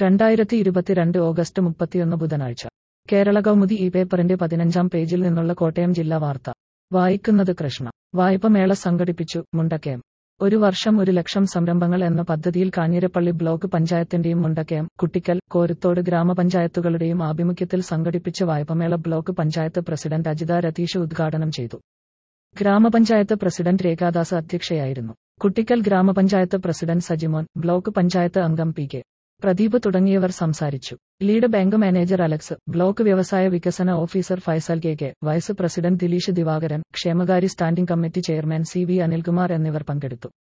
രണ്ടായിരത്തി ഇരുപത്തിരണ്ട് ഓഗസ്റ്റ് മുപ്പത്തിയൊന്ന് ബുധനാഴ്ച കേരള കൗമുദി ഈ പേപ്പറിന്റെ പതിനഞ്ചാം പേജിൽ നിന്നുള്ള കോട്ടയം ജില്ലാ വാർത്ത വായിക്കുന്നത് കൃഷ്ണ വായ്പമേള സംഘടിപ്പിച്ചു മുണ്ടക്കയം ഒരു വർഷം ഒരു ലക്ഷം സംരംഭങ്ങൾ എന്ന പദ്ധതിയിൽ കാഞ്ഞിരപ്പള്ളി ബ്ലോക്ക് പഞ്ചായത്തിന്റെയും മുണ്ടക്കയം കുട്ടിക്കൽ കോരുത്തോട് ഗ്രാമപഞ്ചായത്തുകളുടെയും ആഭിമുഖ്യത്തിൽ സംഘടിപ്പിച്ച വായ്പമേള ബ്ലോക്ക് പഞ്ചായത്ത് പ്രസിഡന്റ് അജിത രതീഷ് ഉദ്ഘാടനം ചെയ്തു ഗ്രാമപഞ്ചായത്ത് പ്രസിഡന്റ് രേഖാദാസ് അധ്യക്ഷയായിരുന്നു കുട്ടിക്കൽ ഗ്രാമപഞ്ചായത്ത് പ്രസിഡന്റ് സജിമോൻ ബ്ലോക്ക് പഞ്ചായത്ത് അംഗം പി കെ പ്രദീപ് തുടങ്ങിയവർ സംസാരിച്ചു lead bank manager Alex block വ്യവസായ വികസന officer Faisal K K vice president Dileesh Divakaran ക്ഷേമകാരി standing committee chairman C V Anilkumar എന്നിവർ പങ്കെടുത്തു